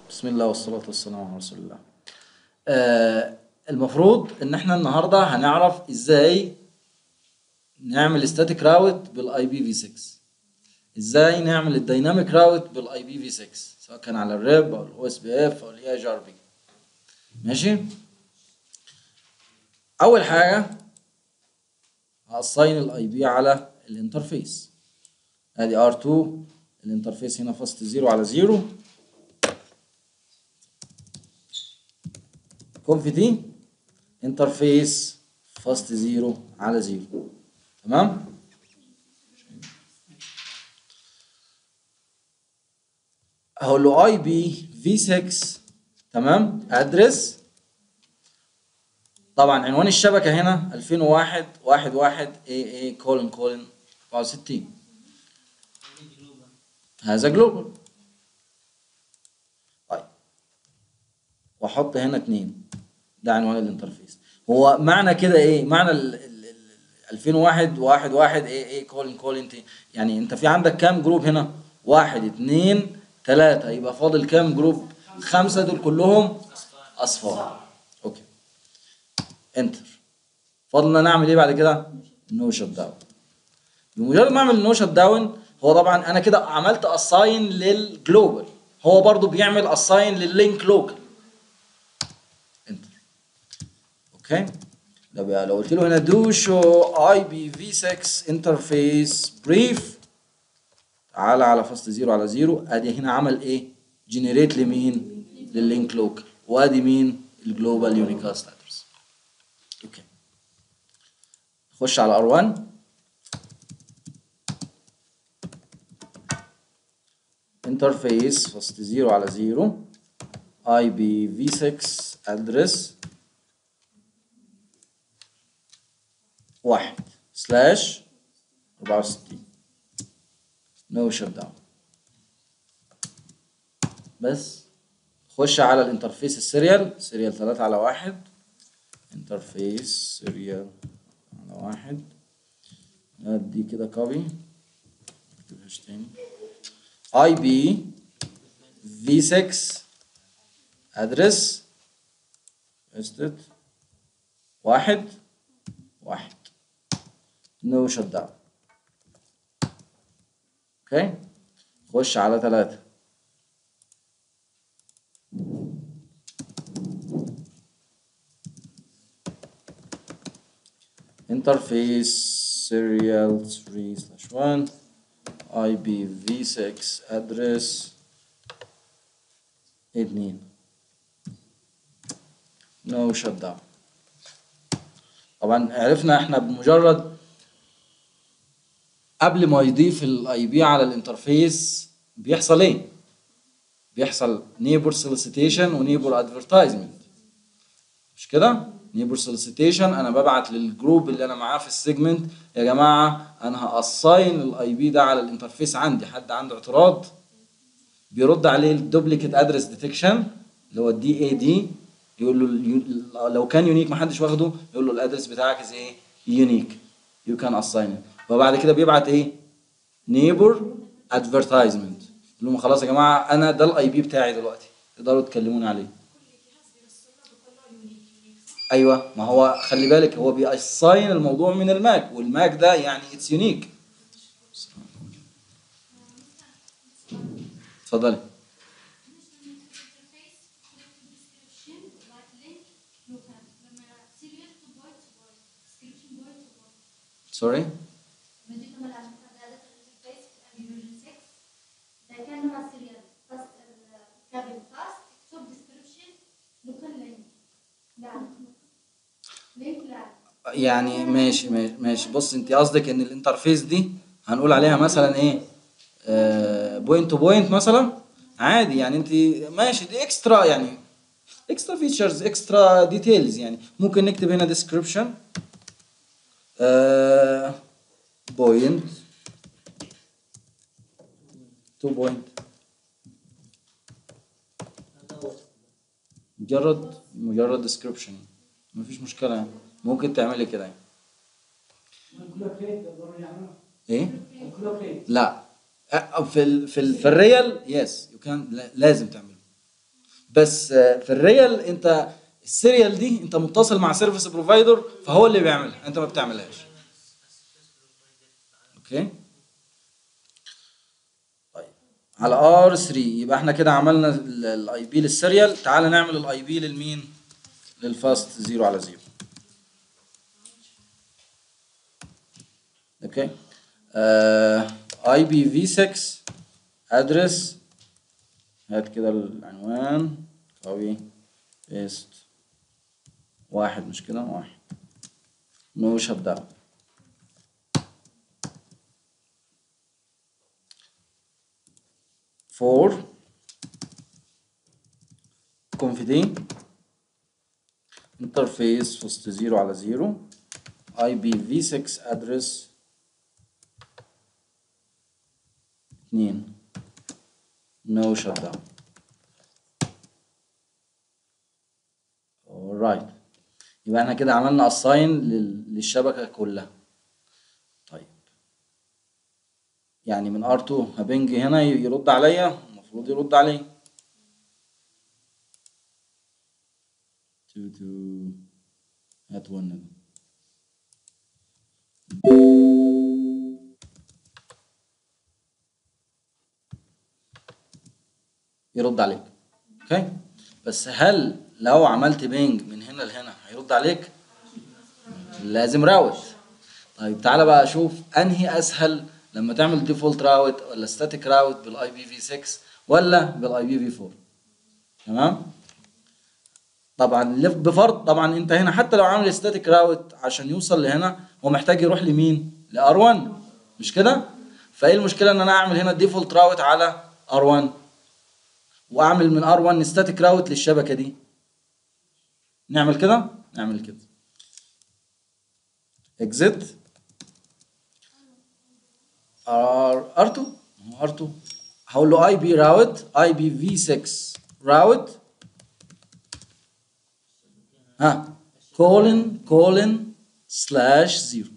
بسم الله والصلاة والسلام على رسول الله. آه المفروض ان احنا النهارده هنعرف ازاي نعمل ستاتيك راوت بالاي بي في 6 ازاي نعمل الديناميك راوت بالاي بي في 6 سواء كان على الريب او الاو اس بي اف او الاي اي ار بي ماشي اول حاجه هاساين الاي بي على الانترفيس ادي ار 2 الانترفيس هنا فاست 0 على 0 كونف دي انترفيس فاست 0 على 0 تمام هقول له اي بي في 6 تمام ادرس طبعا عنوان الشبكه هنا 2001 1 1 اي اي كولن كولن 64 هذا جلوبال طيب واحط هنا اتنين ده عنوان الانترفيس هو معنى كده ايه معنى ال ال- ال- 2001 واحد واحد ايه ايه كولن كولن تي يعني انت في عندك كام جروب هنا واحد اتنين تلاتة يبقى فاضل كام جروب خمسة دول كلهم اصفار اوكي انتر فاضلنا نعمل ايه بعد كده نو شت داون بمجرد ما اعمل نو شت داون هو طبعا انا كده عملت اساين للجلوبال هو برضو بيعمل اساين لللينك لوكال انتر اوكي لو بقى لو قلت له هنا دو شو اي بي في 6 انترفيس بريف تعالى على فاست زيرو على زيرو ادي هنا عمل ايه جنريت لمين لللينك لوكال وادي مين الجلوبال يونيكاست ادرس اوكي خش على ار1 انترفيس فاست زيرو على زيرو اي بي في 6 ادرس واحد سلاش 64 نو شت داون بس خش على الانترفيس السيريال سيريال 3 على واحد انترفيس سيريال على واحد ادي كده كوبي اكتبهاش تاني اي بي في 6 ادرس استت واحد واحد نو شت داون اوكي خش على ثلاثة interface serial 3 slash 1 IPv6 address 2 no shut down طبعا عرفنا احنا بمجرد قبل ما يضيف الاي بي على الانترفيس بيحصل ايه بيحصل نيبر سوليسيتيشن ونيبر ادفرتايزمنت مش كده نيبر سوليسيتيشن انا ببعت للجروب اللي انا معاه في السيجمنت يا جماعه انا هاساين الاي بي ده على الانترفيس عندي حد عنده اعتراض بيرد عليه الدوبليكيت ادرس ديتكشن اللي هو الدي اي دي يقول له اليو- لو كان يونيك محدش واخده يقول له الادرس بتاعك از ايه يونيك يو كان اساين وبعد كده بيبعت ايه نيبر ادفرتايزمنت يقول لهم خلاص يا جماعه انا ده الاي بي بتاعي دلوقتي تقدروا تكلموني عليه ايوه ما هو خلي بالك هو بيأساين الموضوع من الماك والماك ده يعني اتس يونيك اتفضلي سوري يعني ماشي ماشي ماشي بص انت قصدك ان الانترفيس دي هنقول عليها مثلا ايه بوينت تو بوينت مثلا عادي يعني انت ماشي دي اكسترا يعني اكسترا فيتشرز اكسترا ديتيلز يعني ممكن نكتب هنا ديسكريبشن بوينت تو بوينت مجرد مجرد ديسكريبشن مفيش مشكلة يعني ممكن تعملي كده يعني ايه لا أ- في ال في ال في الريال يس يو كان لازم تعمله بس آه، في الريال انت السيريال دي انت متصل مع سيرفيس بروفايدر فهو اللي بيعملها انت ما بتعملهاش اوكي طيب على ار 3 يبقى احنا كده عملنا الاي بي للسيريال تعال نعمل الاي بي للمين للفاست 0 على 0 اوكي اي بي في 6 ادرس هات كده العنوان كوبي بيست واحد مش كده واحد نو شت داون فور كونفيدين انترفيس فست زيرو على زيرو اي بي في 6 ادرس اتنين نو شت داون alright يبقى احنا كده عملنا assign لل- للشبكة كلها طيب يعني من R2 هبنج هنا ي- يرد عليا المفروض يرد عليا 2 2 هات 1 ده. يرد عليك اوكي بس هل لو عملت بينج من هنا لهنا هيرد عليك لازم راوت طيب تعالى بقى اشوف انهي اسهل لما تعمل ديفولت راوت ولا ستاتيك راوت بالاي بي في 6 ولا بالاي بي في 4 تمام طبعا لف- بفرض طبعا انت هنا حتى لو عامل ستاتيك راوت عشان يوصل لهنا هو محتاج يروح لمين لار 1 مش كده فايه المشكله ان انا اعمل هنا ديفولت راوت على ار 1 واعمل من ار 1 ستاتيك راوت للشبكه دي نعمل كده نعمل كده اكزيت ار ار2 ار2 هقول له اي بي راوت اي بي في 6 راوت ها كولن كولن سلاش زيرو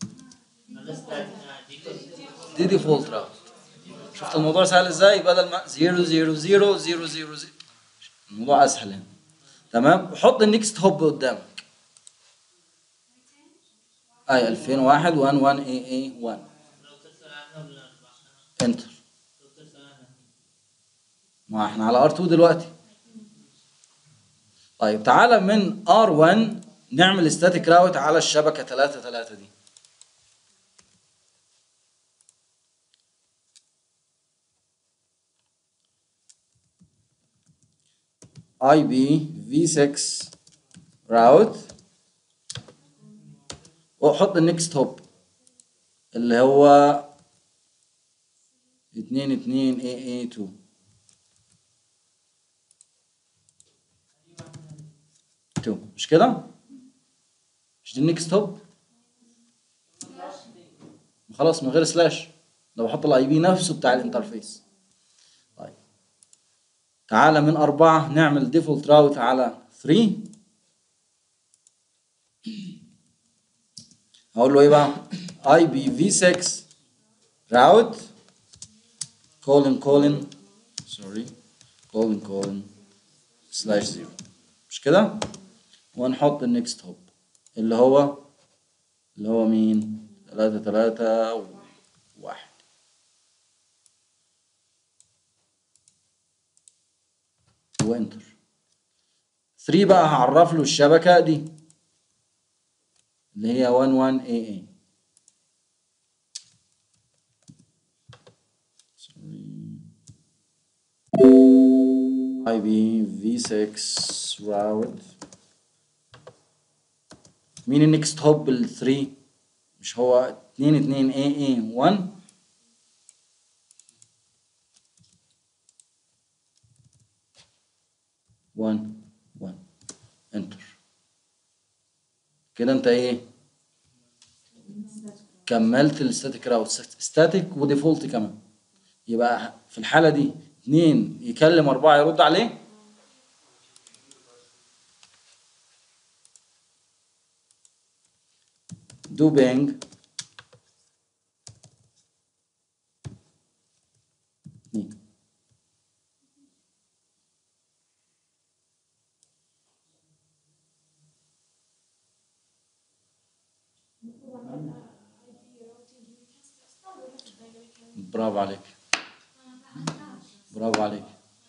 دي ديفولت راوت شفت الموضوع سهل ازاي بدل ما 0 0 0 0 0 0 الموضوع اسهل هنا تمام وحط النكست هوب قدامك اي 2001 1 1 اي اي 1 انتر ما احنا على ار2 دلوقتي طيب تعالى من ار1 نعمل ستاتيك راوت على الشبكه 3 3 دي اي بي في 6 راوت واحط النكست هوب اللي هو 2 2 اي اي 2 2 مش كده؟ مش دي النكست هوب؟ خلاص من غير سلاش ده بحط الاي بي نفسه بتاع الانترفيس طيب تعالى من أربعة نعمل ديفولت راوت على 3 هقول له ايه بقى؟ اي بي في 6 راوت كولن كولن سوري كولن كولن سلاش زيرو مش كده؟ ونحط النكست هوب اللي هو اللي هو مين؟ تلاتة تلاتة واحد وانتر 3 بقى هعرف له الشبكة دي اللي هي 11 AA IB V6 راوت مين النكست هوب ال 3 مش هو 2 2 AA 1 1 1 انتر كده انت ايه كملت الستاتيك راوت ستاتيك وديفولت كمان يبقى في الحالة دي اتنين يكلم أربعة يرد عليه do bang اتنين برافو عليك برافو عليك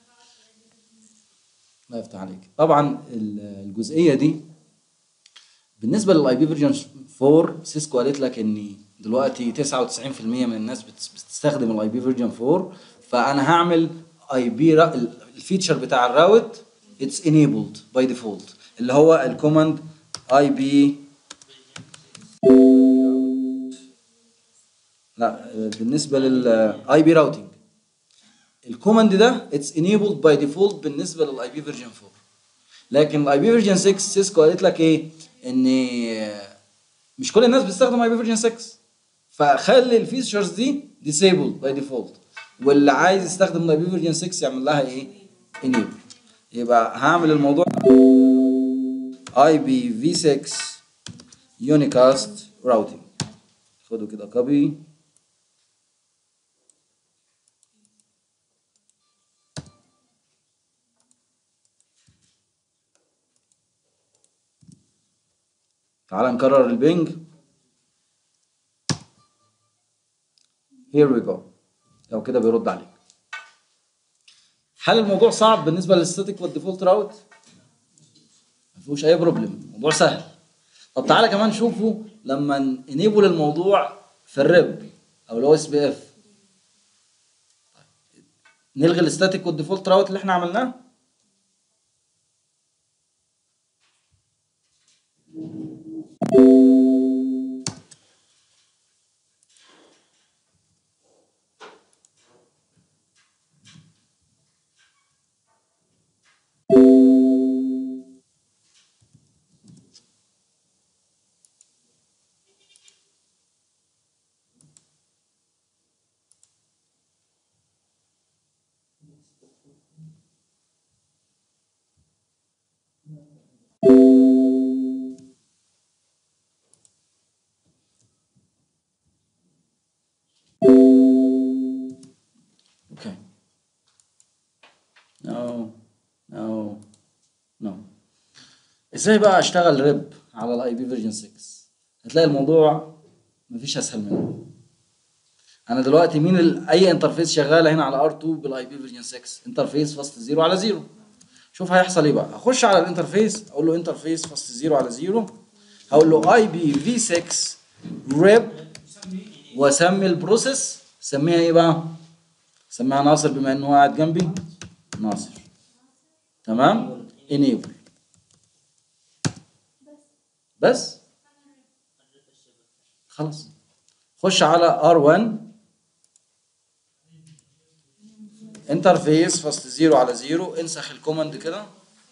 الله يفتح عليك طبعا ال- الجزئيه دي بالنسبه للاي بي فيرجن 4 سيسكو قالت لك ان دلوقتي 99% من الناس بتس- بتستخدم الاي بي فيرجن 4 فانا هعمل اي بي الفيتشر بتاع الراوت اتس انيبلد باي ديفولت اللي هو الكوماند اي بي لا بالنسبه للاي بي راوتنج الكوماند ده اتس انيبلد باي ديفولت بالنسبه للاي بي فيرجن 4 لكن الاي بي فيرجن 6 سيسكو قالت لك ايه ان مش كل الناس بتستخدم اي بي فيرجن 6 فخلي الفيتشرز دي ديسيبل باي ديفولت واللي عايز يستخدم الاي بي فيرجن 6 يعمل لها ايه انيبل يبقى هعمل الموضوع اي بي في 6 يونيكاست راوتنج خدوا كده كوبي تعال نكرر البنج here we go لو كده بيرد عليك هل الموضوع صعب بالنسبه للستاتيك والديفولت راوت ما فيهوش اي بروبلم الموضوع سهل طب تعالى كمان شوفوا لما انيبل الموضوع في الريب او اللي هو اس بي اف نلغي الستاتيك والديفولت راوت اللي احنا عملناه اوكي نو نو نو ازاي بقى اشتغل ريب على الاي بي فيرجن 6 هتلاقي الموضوع مفيش اسهل منه انا دلوقتي مين ال... اي انترفيس شغاله هنا على ار 2 بالاي بي فيرجن 6 انترفيس فاست زيرو على زيرو شوف هيحصل ايه بقى اخش على الانترفيس اقول له انترفيس فاست زيرو على زيرو هقول له اي بي في 6 ريب واسمي البروسيس سميها ايه بقى سميها ناصر بما انه قاعد جنبي ناصر تمام enable بس خلاص خش على R1 انترفيس فاست زيرو على زيرو انسخ الكوماند كده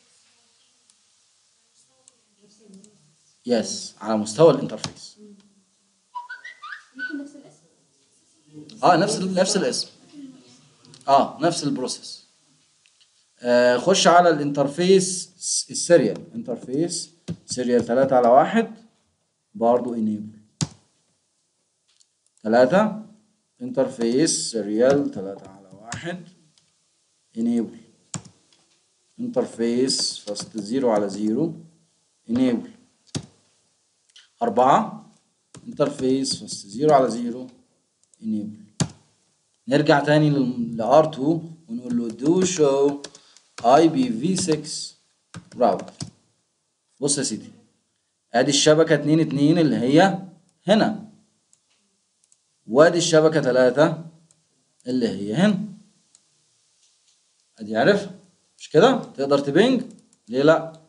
يس على مستوى الانترفيس يكون نفس الاسم اه نفس ال- نفس الاسم اه نفس البروسيس آه خش على الانترفيس س- السيريال انترفيس سيريال 3 على 1 برضو انيبل 3 انترفيس سيريال 3 على 1 انيبل انترفيس فاست 0 على 0 انيبل 4 انترفيس فاست 0 على 0 انيبل نرجع تاني ل R2 ونقول له do show IPv6 راوتر بص يا سيدي ادي الشبكة 2 2 اللي هي هنا وادي الشبكة 3 اللي هي هنا ادي عارف مش كده تقدر تبنج ليه لا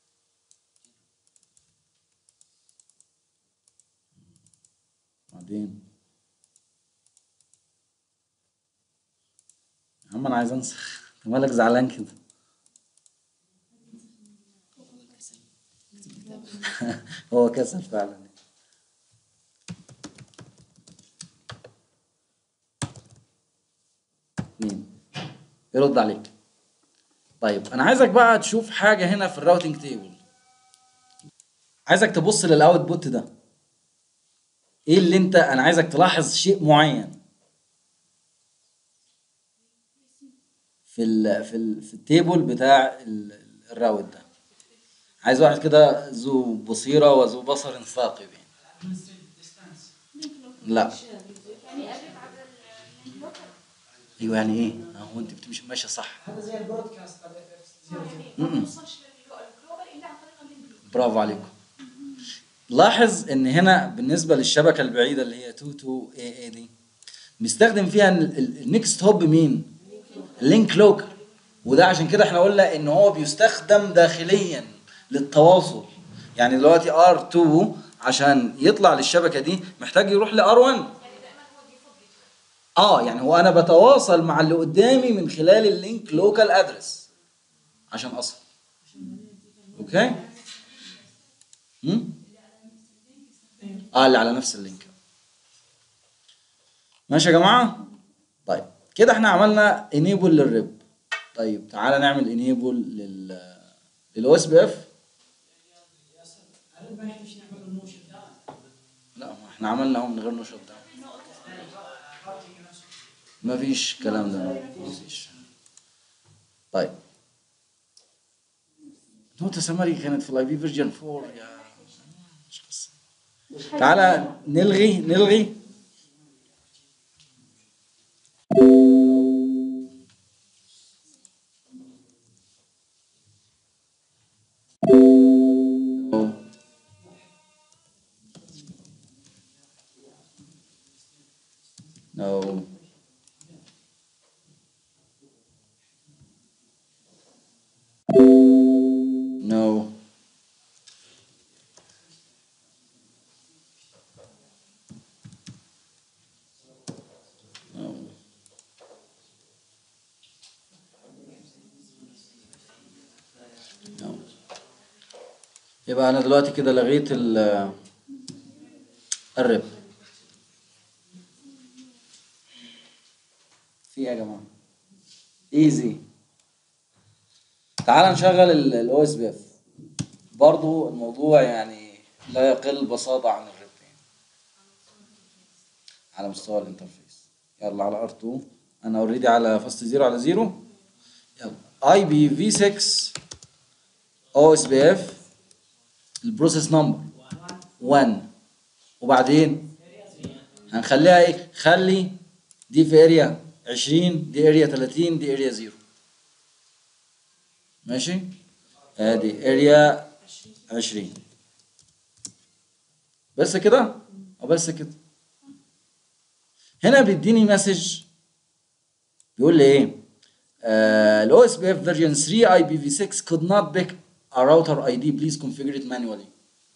بعدين يا عم انا عايز انسخ انت مالك زعلان كده هو كسل فعلا مين يرد عليك طيب انا عايزك بقى تشوف حاجه هنا في الراوتنج تيبل عايزك تبص للاوتبوت ده ايه اللي انت انا عايزك تلاحظ شيء معين في ال في ال في التيبل بتاع ال- ال- الراوت ده عايز واحد كده ذو بصيرة وذو بصر ثاقب يعني لا ايوه يعني ايه هو انت بتمشي ماشيه صح هذا زي البرودكاست على اف اف يعني ما بنوصلش للجلوبال الا عن طريق اللينك برافو عليكم لاحظ ان هنا بالنسبه للشبكه البعيده اللي هي 22 اي اي دي بنستخدم فيها النكست هوب مين اللينك لوكال وده عشان كده احنا قلنا ان هو بيستخدم داخليا للتواصل يعني دلوقتي ار2 عشان يطلع للشبكه دي محتاج يروح لار1 يعني دائما هو ديفولت اه يعني هو انا بتواصل مع اللي قدامي من خلال اللينك لوكال ادرس عشان اصل اوكي هم؟ اه اللي على نفس اللينك ماشي يا جماعه طيب كده احنا عملنا انيبل للريب طيب تعالى نعمل انيبل لل للاو اس بي اف هل ما يحتاج نعمل له نوشن داون؟ لا ما احنا عملنا اهو من غير نشط ده ما فيش الكلام ده ما فيش طيب نوتة سمري كانت في الاي بي فيرجن 4 يا مش قصة تعالى نلغي نلغي No. No. No. No. يبقى انا دلوقتي كده لغيت ال الرب في ايه يا جماعه ايزي تعال نشغل الاو اس بي اف برضو الموضوع يعني لا يقل بساطه عن الرب يعني. على مستوى الانترفيس يلا على ار 2 انا اوريدي على فاست زيرو على زيرو يلا اي بي في 6 او اس بي اف البروسيس نمبر 1 وبعدين هنخليها ايه خلي دي في اريا 20 دي اريا 30 دي اريا 0 ماشي ادي اريا 20 بس كده او بس كده هنا بيديني مسج بيقول لي ايه الاو اس بي اف فيرجن 3 اي بي في 6 could not pick a router ID please configure it manually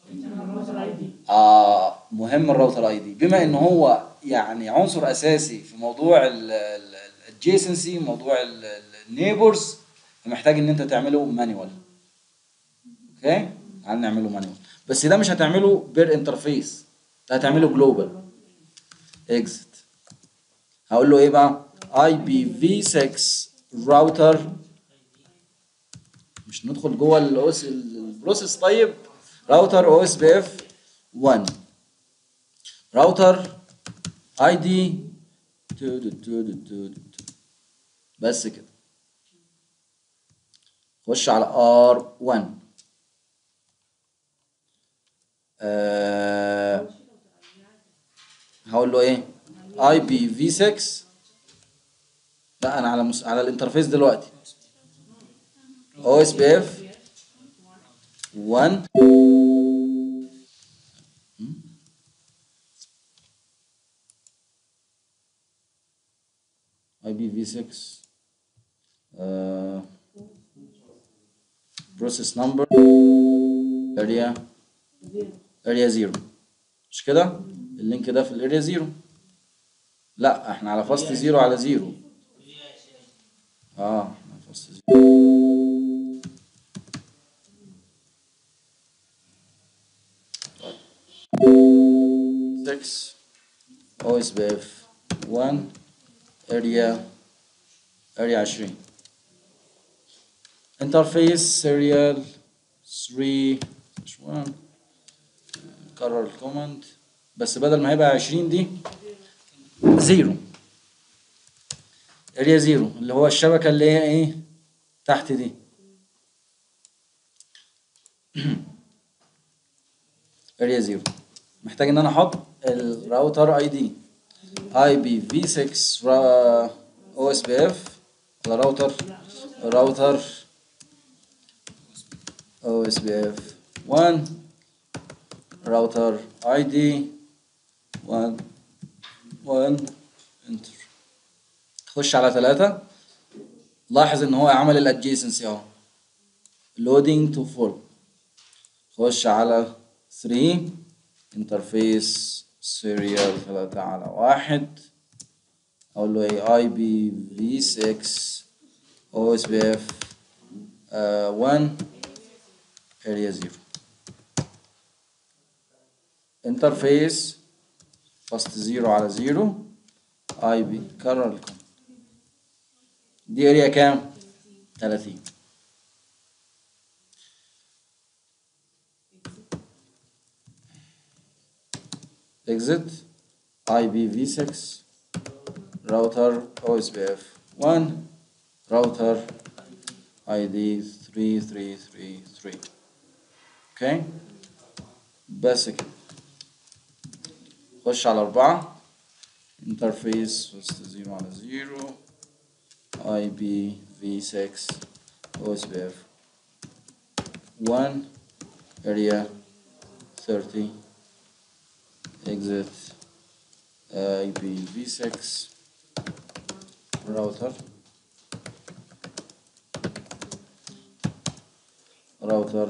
آه مهم الراوتر اي دي بما ان هو يعني عنصر اساسي في موضوع الادجيسنسي موضوع النيبرز فمحتاج ان انت تعمله مانيوال اوكي تعال نعمله مانيوال بس ده مش هتعمله بير انترفيس ده هتعمله جلوبال اكزit هقول له ايه بقى اي بي في 6 راوتر مش ندخل جوه الاوس البروسيس طيب راوتر او اس بي اف 1 راوتر اي دي بس كده خش على ار 1 أه هقول له ايه اي بي في 6 لا انا على مس... على الانترفيس دلوقتي او اس بي اف 1 اي بي في 6 بروسيس نمبر اريا اريا 0 مش كده اللينك ده في الاريا 0 لا احنا على فاست 0 على 0 اه احنا فاست 0 6 او اس بي اف 1 اريا اريا 20 انترفيس سيريال 3 1 كرر الكومنت بس بدل ما هيبقى 20 دي زيرو اريا زيرو اللي هو الشبكه اللي هي ايه تحت دي اريا زيرو محتاج ان انا احط الراوتر اي دي اي بي في 6 او اس بي اف ولا راوتر راوتر او اس بي اف 1 راوتر اي دي 1 1 انتر خش على ثلاثة لاحظ ان هو عمل الادجيسنسي اهو لودينج تو فول خش على 3 انترفيس سيريال 3 على واحد اقول له ايه اي بي في 6 او اس بي اف 1 اريا 0 انترفيس فاست 0 على 0 اي بي كرر لكم دي اريا كام 30 exit IPv6 router OSPF 1 router ID 3333 اوكي بس كده خش على أربعة انترفيس وسط زيرو على زيرو IPv6 OSPF 1 area 30 exit IPv6 router router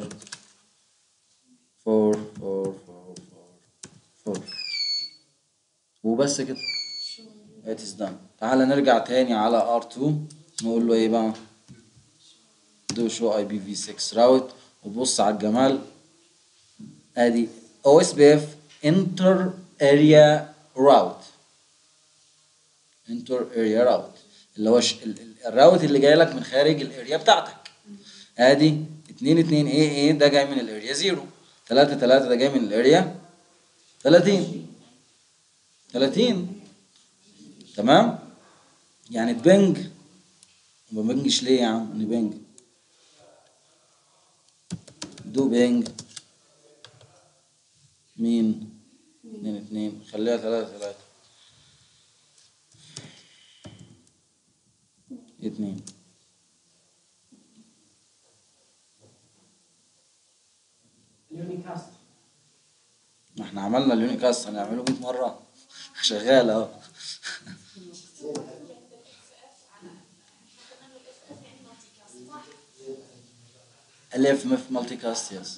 4 4 4 4 4 وبس كده it is done تعال نرجع تاني على R2 نقول له ايه بقى do show IPv6 route وبص على الجمال ادي OSPF inter area route inter area route اللي هو ش... ال- ال- الراوت اللي جاي لك من خارج الاريا بتاعتك ادي 2 2 ايه ايه ده جاي من الاريا 0 3 3 ده جاي من الاريا 30 30 تمام يعني تبنج ما بنجش ليه يا عم نبنج دو بينج مين اتنين اتنين خليها تلاتة تلاتة اتنين اليونيكاست ما احنا عملنا اليونيكاست هنعمله 100 مرة شغال اهو الاف مف مالتي كاست يس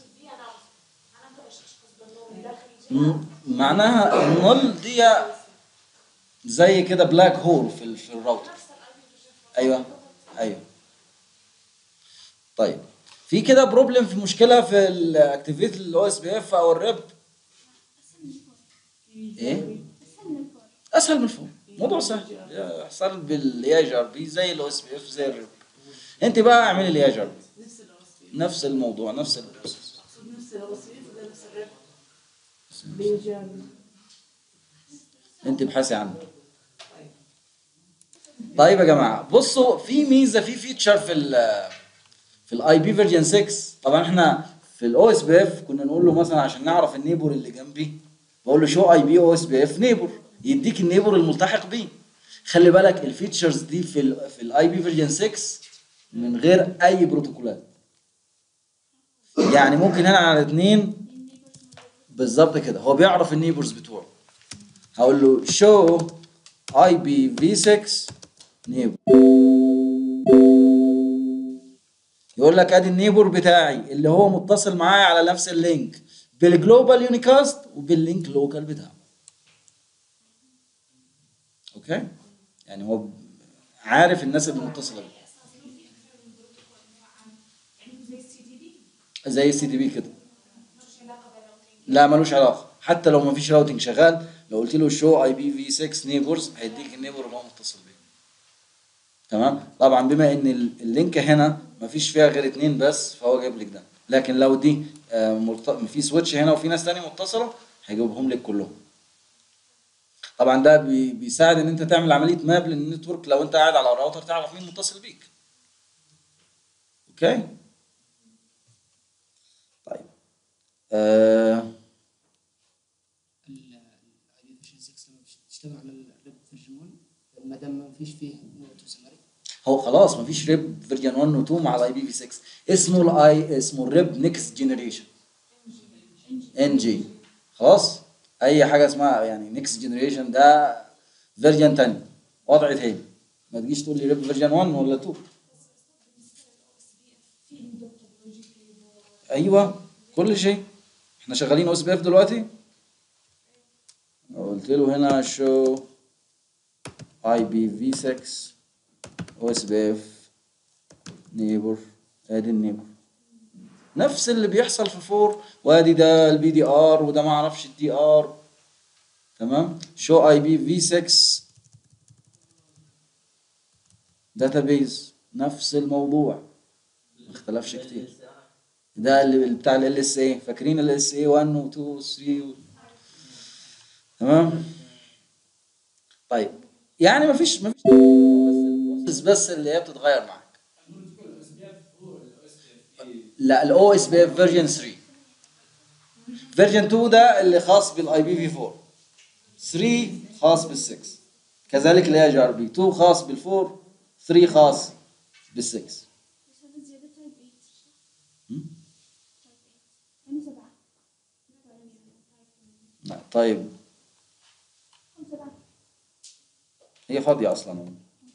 م- معناها النل دي زي كده بلاك هول في ال- في الراوتر ايوه ايوه طيب في كده بروبلم في مشكله في الاكتيفيت الاو اس بي اف او الريب ايه اسهل من الفوق موضوع سهل يحصل بالاي ار بي زي الاو اس بي اف زي الريب انت بقى اعملي الاي ار بي نفس الوصفين نفس الموضوع نفس البروسيس نفس الوصفين ولا نفس الرب بيجان انت ابحثي عنه طيب يا جماعه بصوا في ميزه في فيتشر في ال في الاي بي فيرجن 6 طبعا احنا في الاو اس بي اف كنا نقول له مثلا عشان نعرف النيبور اللي جنبي بقول له شو اي بي او اس بي اف نيبور يديك النيبور الملتحق بيه خلي بالك الفيتشرز دي في ال في الاي بي فيرجن 6 من غير اي بروتوكولات يعني ممكن هنا على اتنين بالظبط كده هو بيعرف النيبورز بتوعه هقول له show IPv6 نيبور يقول لك ادي النيبور بتاعي اللي هو متصل معايا على نفس اللينك بالجلوبال يونيكاست وباللينك لوكال بتاعه اوكي يعني هو عارف الناس اللي متصله بيه زي السي تي بي كده لا ملوش علاقه حتى لو ما فيش راوتنج شغال لو قلت له شو اي بي في 6 نيبرز هيديك النيبر اللي هو متصل بيه تمام طبعا بما ان ال- اللينك هنا ما فيش فيها غير اتنين بس فهو جايب لك ده لكن لو دي آه، مرت... في سويتش هنا وفي ناس تانية متصله هيجيبهم لك كلهم طبعا ده بي... بيساعد ان انت تعمل عمليه ماب للنتورك لو انت قاعد على الراوتر تعرف مين متصل بيك اوكي طيب آه... الاي بي فيرجن 6 لما بتشتغل على الريب فيرجن 1 ما دام ما فيش فيه نوت وسمري هو خلاص مفيش ريب فيرجن 1 و 2 مع الاي بي في 6 اسمه الاي اسمه الريب نيكست جنريشن ان جي خلاص اي حاجه اسمها يعني نيكست جنريشن ده فيرجن تاني وضع تاني ما تجيش تقول لي ريب فيرجن 1 ولا 2 ايوه كل شيء احنا شغالين او اس بي اف دلوقتي قلت له هنا شو اي بي في 6 او اس بي اف نيبر ادي النيبر نفس اللي بيحصل في فور وادي ده البي دي ار وده ما اعرفش الدي ار تمام شو اي بي في 6 داتابيز نفس الموضوع ما اختلفش كتير ده اللي بتاع ال اس اي فاكرين ال اس اي 1 و 2 و 3 و... تمام طيب يعني مفيش مفيش بس بس اللي هي بتتغير معاك لا الاو اس بي اف فيرجن 3 فيرجن 2 ده اللي خاص بالاي بي في 4 3 خاص بال 6 كذلك الاي جي ار بي 2 خاص بال 4 3 خاص بال 6 بس هذا زيادة تايب 8 يعني سبعة لا، طيب سبعة هي فاضية أصلا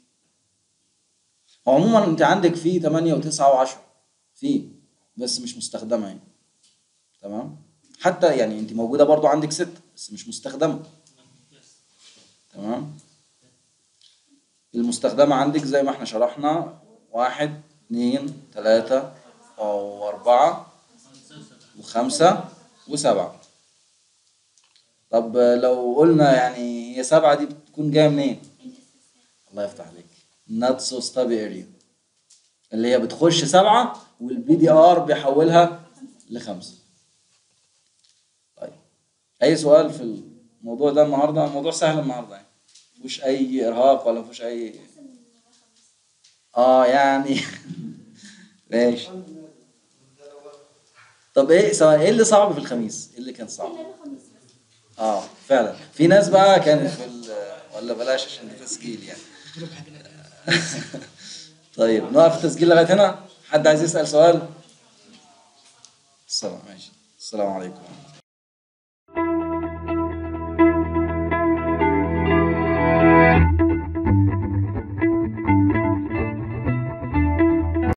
هو عموما أنت عندك في 8 و9 و10 في بس مش مستخدمة يعني تمام حتى يعني أنت موجودة برضو عندك 6 بس مش مستخدمة تمام المستخدمة عندك زي ما احنا شرحنا واحد اتنين تلاتة وأربعة وخمسة وسبعة طب لو قلنا يعني هي سبعة دي بتكون جاية منين؟ الله يفتح عليك not so stable area اللي هي بتخش سبعة والبي دي ار بيحولها لخمسة طيب أي سؤال في الموضوع ده النهاردة الموضوع سهل النهاردة يعني مفيهوش أي إرهاق ولا مفيهوش أي اه يعني ماشي طب ايه سواء ايه اللي صعب في الخميس؟ ايه اللي كان صعب؟ اه فعلا في ناس بقى كانت في ال- ولا بلاش عشان ده تسجيل يعني طيب نقف التسجيل لغايه هنا حد عايز يسال سؤال السلام ماشي السلام عليكم